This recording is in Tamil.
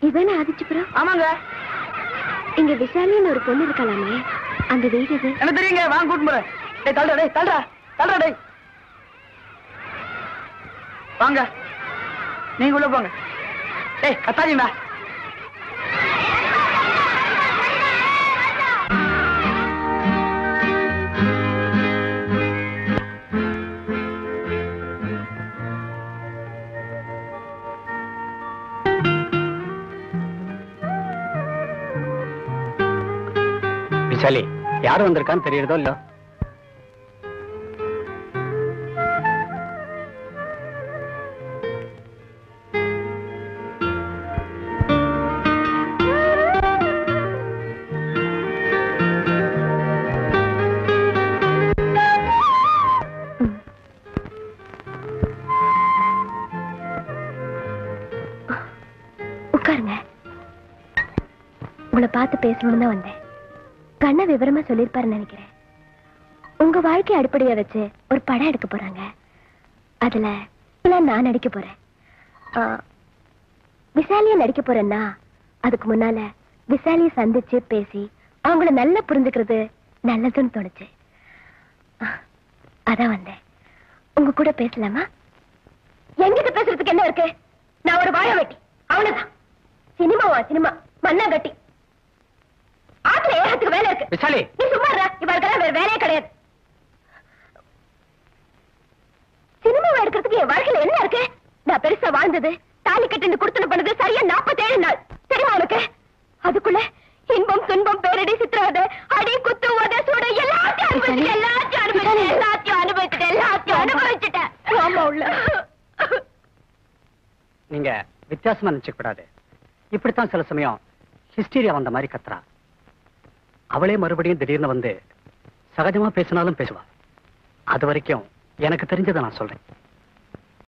இதானே ஆதிச்சுப்புறம் ஆமாங்க இங்க விசாலின்னு ஒரு பொண்ணு இருக்கலாமே அந்த வீடு இது எனக்கு தெரியுங்க வாங்க கூட்டு போறேன் டேய் தள்ளுடா டேய் தள்ளுடா தள்ளுடா டேய் வாங்க நீங்க உள்ள போங்க டேய் கத்தாதீங்கடா விசாலி யார் வந்திருக்கான்னு தெரியுறதோ இல்ல உட்காருங்க உங்களை பார்த்து பேசணும்னு தான் வந்தேன் கண்ண விவரமா சொல்லியிருப்பாருன்னு நினைக்கிறேன் உங்க வாழ்க்கை அடிப்படையா வச்சு ஒரு படம் எடுக்க போறாங்க அதுல இல்ல நான் நடிக்க போறேன் ஆ, விசாலியா நடிக்க போறேன்னா அதுக்கு முன்னால விசாலிய சந்திச்சு பேசி அவங்கள நல்லா புரிஞ்சுக்கிறது நல்லதுன்னு தோணுச்சு ஆ, அதான் வந்தேன் உங்க கூட பேசலாமா என்கிட்ட பேசுறதுக்கு என்ன இருக்கு நான் ஒரு வாழ வெட்டி அவ்வளவுதான் சினிமாவா சினிமா மண்ணா கட்டி ஆத்துல ஏகத்துக்கு வேலை இருக்கு விசாலி நீ சும்மா இருடா. இவருக்கெல்லாம் வேற வேலையே கிடையாது சினிமாவை எடுக்கிறதுக்கு என் வாழ்க்கையில என்ன இருக்கு நான் பெருசா வாழ்ந்தது தாலி கட்டின்னு கொடுத்துன பண்ணது சரியா நாற்பத்தேழு நாள் தெரியுமா உனக்கு அதுக்குள்ள இன்பம் துன்பம் பேரடி சித்திரவதை அடி குத்து உத சூட எல்லாத்தையும் அனுபவிச்சுட்டு எல்லாத்தையும் அனுபவிச்சுட்டு எல்லாத்தையும் அனுபவிச்சுட்டு எல்லாத்தையும் அனுபவிச்சுட்டேன் ஆமா உள்ள நீங்க வித்தியாசமா நினைச்சுக்க கூடாது இப்படித்தான் சில சமயம் ஹிஸ்டீரியா வந்த மாதிரி கத்துறா அவளே மறுபடியும் திடீர்னு வந்து சகஜமா பேசினாலும் பேசுவா அது வரைக்கும் எனக்கு தெரிஞ்சதை நான் சொல்றேன்